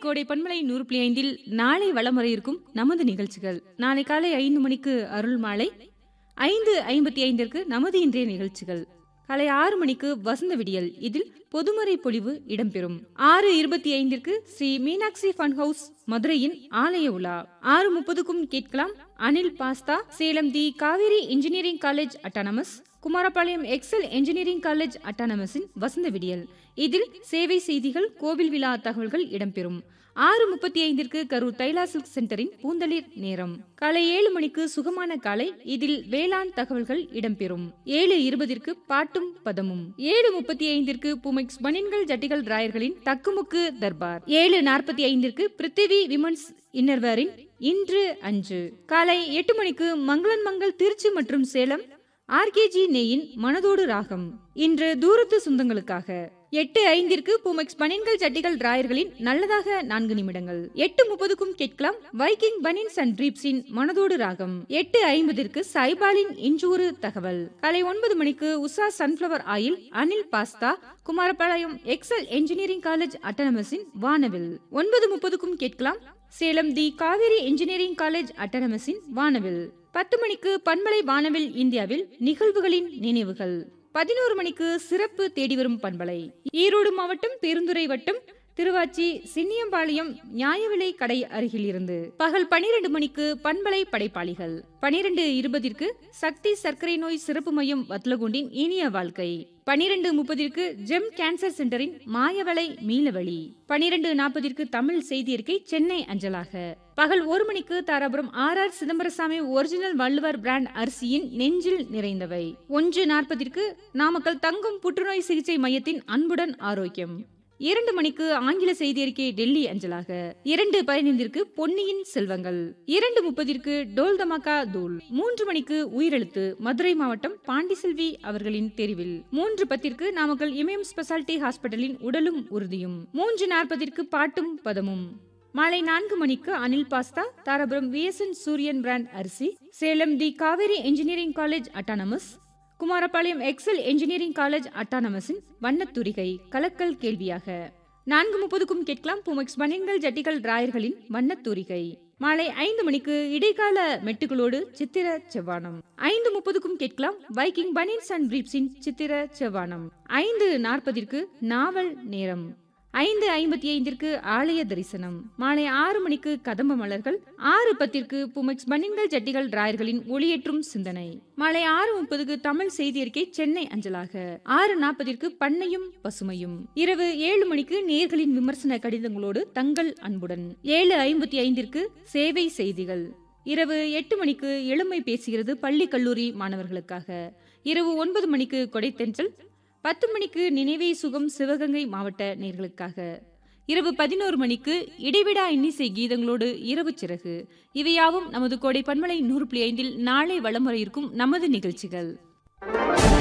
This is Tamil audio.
கோடை பண்பலை நூறு புள்ளி ஐந்தில் நாளை வளம் வர இருக்கும் நமது நிகழ்ச்சிகள் நாளை காலை ஐந்து மணிக்கு அருள் மாலை ஐந்து ஐம்பத்தி ஐந்திற்கு நமது இன்றைய நிகழ்ச்சிகள் காலை ஆறு மணிக்கு வசந்த விடியல் இதில் பொதுமறை பொழிவு இடம்பெறும் ஆறு இருபத்தி ஐந்திற்கு ஸ்ரீ மீனாட்சி ஃபன் ஹவுஸ் மதுரையின் ஆலய உலா ஆறு முப்பதுக்கும் கேட்கலாம் Anil pasta Salem the Kaveri engineering college autonomous Kumarapalayam excel engineering college அட்டானமஸின் வசந்த விடியல் இதில் சேவை செய்திகள் கோவில் விழா தகவல்கள் இடம்பெறும் ஆறு முப்பத்தி ஐந்திற்கு கரூர் தைலா சில்க் சென்டரின் பூந்தளிர் நேரம் காலை ஏழு மணிக்கு சுகமான காலை இதில் வேளாண் தகவல்கள் இடம்பெறும் ஏழு இருபதிற்கு பாட்டும் பதமும் ஏழு முப்பத்தி ஐந்திற்கு புமெக்ஸ் பனின்கள் ஜட்டிகள் ராயர்களின் தக்குமுக்கு தர்பார் ஏழு நாற்பத்தி ஐந்திற்கு பிருத்திவி விமன்ஸ் இன்னர்வேரின் இன்று அஞ்சு காலை எட்டு மணிக்கு மங்களன் மங்கள் திருச்சி மற்றும் சேலம் ஆர்கேஜி நெய்யின் மனதோடு ராகம் இன்று தூரத்து சொந்தங்களுக்காக எட்டு ஐந்திற்கு பூமெக்ஸ் பனின்கள் சட்டிகள் டிராயர்களின் நல்லதாக நான்கு நிமிடங்கள் எட்டு முப்பதுக்கும் கேட்கலாம் வைக்கிங் பனின்ஸ் அண்ட் ட்ரீப்ஸின் மனதோடு ராகம் எட்டு ஐம்பதிற்கு சைபாலின் இன்றொரு தகவல் காலை ஒன்பது மணிக்கு Usha sunflower oil Anil pasta Kumarapalayam excel engineering college அட்டனமஸின் வானவில் ஒன்பது முப்பதுக்கும் கேட்கலாம் Salem the Kaveri engineering college அட்டனமஸின் வானவில் பத்து மணிக்கு பண்பலை வானவில் இந்தியாவில் நிகழ்வுகளின் நினைவுகள் பதினோரு மணிக்கு சிறப்பு தேடி வரும் பண்பலை ஈரோடு மாவட்டம் பெருந்துறை வட்டம் திருவாச்சி சின்னியம்பாளையம் நியாய விலை கடை அருகில் இருந்து பகல் பனிரெண்டு மணிக்கு பண்பலை படைப்பாளிகள் பனிரெண்டு இருபதிற்கு சக்தி சர்க்கரை நோய் சிறப்பு மையம் வத்லகுண்டின் இனிய வாழ்க்கை பனிரெண்டு முப்பதிற்கு ஜெம் கேன்சர் சென்டரின் மாயவளை மீளவழி பனிரெண்டு நாற்பதிற்கு தமிழ் செய்தி அறிக்கை சென்னை அஞ்சலாக பகல் ஒரு மணிக்கு Dharapuram R R Chidambarasamy original Valluvar brand அரிசியின் நெஞ்சில் நிறைந்தவை ஒன்று நாற்பதிற்கு நாமக்கல் தங்கும் புற்றுநோய் சிகிச்சை மையத்தின் அன்புடன் ஆரோக்கியம் இரண்டு மணிக்கு ஆங்கில செய்தி அறிக்கை டெல்லி அஞ்சலாக இரண்டு பதினைந்திற்கு பொன்னியின் செல்வங்கள் இரண்டு முப்பதிற்கு டோல் தமாக்கா தூள் மூன்று மணிக்கு உயிரெழுத்து மதுரை மாவட்டம் பாண்டிசெல்வி அவர்களின் தெரிவில் மூன்று பத்திற்கு நாமக்கல் இமயம் ஸ்பெஷாலிட்டி ஹாஸ்பிட்டலின் உடலும் உறுதியும் மூன்று நாற்பதிற்கு பாட்டும் பதமும் மாலை நான்கு மணிக்கு Anil pasta Dharapuram VSN Suriyan brand அரிசி Salem the Kaveri engineering college autonomous Kumarapalayam excel engineering college அட்டானமஸின் வண்ணத்துரிகை கலக்கல் கேள்வியாக நான்கு முப்பதுக்கும் கேட்கலாம் புமெக்ஸ் பனியன்கள் ஜட்டிகள் டிராயர்களின் வண்ணத்தூரிகை மாலை ஐந்து மணிக்கு இடைக்கால மெட்டுகளோடு சித்திர செவ்வானம் ஐந்து முப்பதுக்கும் கேட்கலாம் வைக்கிங் பனியன்ஸ் அண்ட் பிரீப்ஸின் சித்திர செவ்வானம் ஐந்து நாற்பதிற்கு நாவல் நேரம் ஐந்து ஐம்பத்தி ஐந்திற்கு ஆலய தரிசனம் மாலை ஆறு மணிக்கு கதம்ப மலர்கள் ஆறு பத்திற்கு புமெக்ஸ் பனின்கள் ஜட்டிகள் டிராயர்களின் ஒளியேற்றும் சிந்தனை மாலை ஆறு முப்பதுக்கு தமிழ் செய்தி அறிக்கை சென்னை அஞ்சலாக ஆறு நாற்பதிற்கு பண்ணையும் பசுமையும் இரவு ஏழு மணிக்கு நேர்களின் விமர்சன கடிதங்களோடு தங்கள் அன்புடன் ஏழு ஐம்பத்தி ஐந்திற்கு சேவை செய்திகள் இரவு எட்டு மணிக்கு எளிமை பேசுகிறது பள்ளி கல்லூரி மாணவர்களுக்காக இரவு ஒன்பது மணிக்கு கொடைத்தென்றல் பத்து மணிக்கு நினைவே சுகம் சிவகங்கை மாவட்ட நேர்களுக்காக இரவு பதினோரு மணிக்கு இடைவிடா இன்னிசை கீதங்களோடு இரவு சிறகு இவையாவும் நமது கோடை பன்மலை நூறு புள்ளி ஐந்தில் நாளை வளமுறை இருக்கும் நமது நிகழ்ச்சிகள்